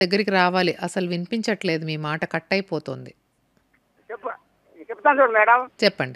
దగ్గరికి రావాలి. అసలు వినిపించట్లేదు మీ మాట కట్ అయిపోతుంది. చెప్పు చెప్తాను చూడు మేడం చెప్పండి.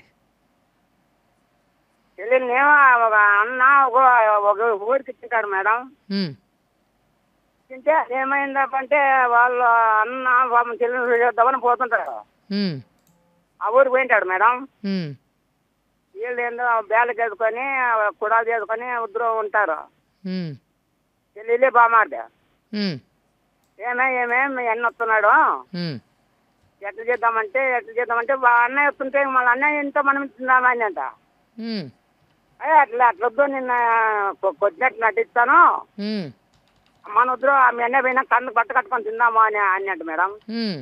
చెల్లెల్నేమో ఒక అన్న ఒక ఒక ఊరికి ఇచ్చింటాడు మేడం హ్మ్. తింటే ఏమైందంటే వాళ్ళ అన్న పాపం చెల్లెలు చేద్దామని పోతుంటాడు హ్మ్. ఆ ఊరికి పోయింటాడు మేడం హ్మ్. వీళ్ళు ఏందో బేల చేసుకొని కుడాలు చేసుకొని ఇద్దరు ఉంటారు హ్మ్. చెల్లెలే బామార్ది హ్మ్. ఏమే ఏమే మీ అన్న వస్తున్నాడు హ్మ్. ఎట్లా చేద్దామంటే ఎట్లా చేద్దామంటే వా అన్నయ్య వస్తుంటే మళ్ళీ అన్నయ్య ఇంత మనం తిందామని అంట హ్మ్. అయ్యే అట్లా అట్లా వద్దు నిన్న కొ- కొద్దినట్టు నటిస్తాను హ్మ్. మన వద్దు మీ అన్నయ్య పోయినా కన్ను బట్ట కట్టుకొని తిందామా అని అన్నట్టు మేడం హ్మ్.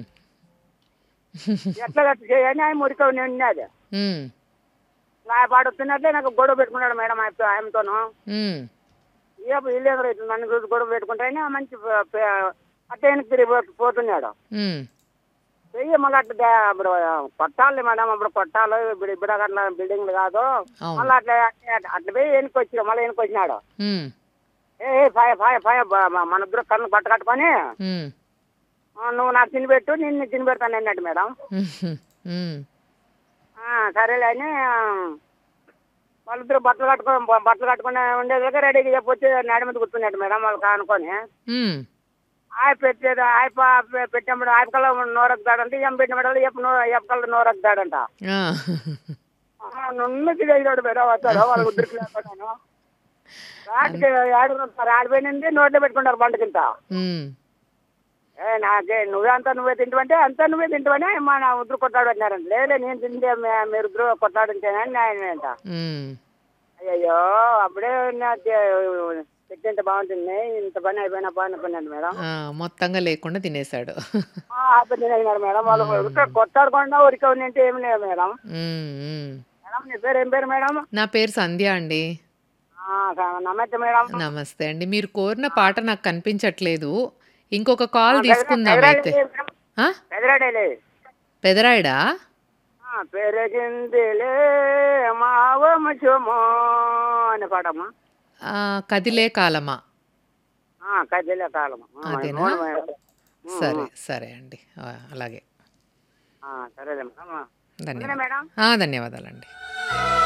ఎట్లా గట్ల చేయని ఆయన మురికి నిన్నది హ్మ్. నా పాడు వస్తున్నట్లే నాకు గొడవ పెట్టుకున్నాడు మేడం ఆయనతో ఆయనతోను హ్మ్. ఏ వీళ్ళేదో ఇట్లా నన్ను చూసి గొడవ పెట్టుకుంటే మంచి ప- ప- అట్ట వెనక్కి తిరిగి పో- పోతున్నాడు హ్మ్. చెయ్యి మళ్ళీ అట్లా దా- ఇప్పుడు కొట్టాలి మేడం అప్పుడు కొట్టాలి ఇప్పుడు ఇప్పుడు అట్లా బిల్డింగ్లు కాదు అవును. మళ్ళీ అట్లా అట్లా- అట్లా పోయి వెనక్కి వచ్చినాడు మళ్ళీ వెనక్కి వచ్చినాడు హ్మ్. ఏ ఏ, ఫాయ ఫాయ ఫాయ బ- మ- మన ఇద్దరు కన్ను బట్ట కట్టుకొని హ్మ్. ఆ, నువ్వు నాకు తిని పెట్టు నిన్ను తిని పెడతాను అన్నట్టు మేడం హ్మ్. హ్మ్. ఆ, సరేలే అని ఆ, వాళ్ళిద్దరు బట్టలు కట్టుకొని బ- బట్టలు కట్టుకుని ఉండేదాకా రెడీగా చెప్పొచ్చి నాడి మీద కూర్చున్నాడు మేడం వాళ్ళు కానుకొని హ్మ్. ఆయ పెట్టేది ఆయ ప- పెట్టినప్పుడు ఆయ కల్లా నోరొక్కుతాడంటే ఎం పెట్టినప్పుడు ఎప్ప నో ఎప్పకల్లా నోరొక్కుతాడంట ఆ. నున్నది చేసాడు మేడం వస్తాడు వాళ్ళ ఉద్దరికి లేకున్నాను రాటికి ఆడు ఆడిపోయినంది నోట్లో పెట్టుకుంటారు బండ కింద హ్మ్. ఏ నాకే నువ్వే అంతా నువ్వే తింటావంటే అంతా నువ్వే తింటావని మా నా ఉద్దరు కొట్టాడు అన్నారంట లేదు నేను తింటే మీ- మీరు ఇద్దరు కొట్టాడుంటేనని ఆయన అంట హ్మ్. అయ్యో అప్పుడే చెట్టు బాగుంటుంది ఇంత పని అయిపోయినా పని అనుకున్నాను మేడం ఆ! మొత్తంగా లేకుండా తినేసాడు. ఆ, అప్పుడు తినేసినారు మేడం వాళ్ళు ఉరికే కొట్టాడకుండా ఉరికే ఉన్నట్టు ఏమి లేదు మేడం హ్మ్. హ్మ్. మేడం నీ పేరు ఏం పేరు మేడం నా పేరు సంధ్య అండి. ఆ, నమస్తే మేడం నమస్తే అండి. మీరు కోరిన పాట నాకు కనిపించట్లేదు. ఇంకొక కాల్ తీసుకుందాం అయితే. ఆ? పెదరాడేలే పెదరాయుడా? పెరిగిందిలే మావమచమో అని పాడమ్మా ఆ, కదిలే కాలమా? ఆ, కదిలే కాలం ఆ, అదేనా? అవును మేడం. ఉమ్, సరే. ఉమ్. సరే అండి. ఆ, అలాగే. ఆ, సరేలే మేడం ధన్యవాదాలు. మేడం ఆ! ధన్యవాదాలండి.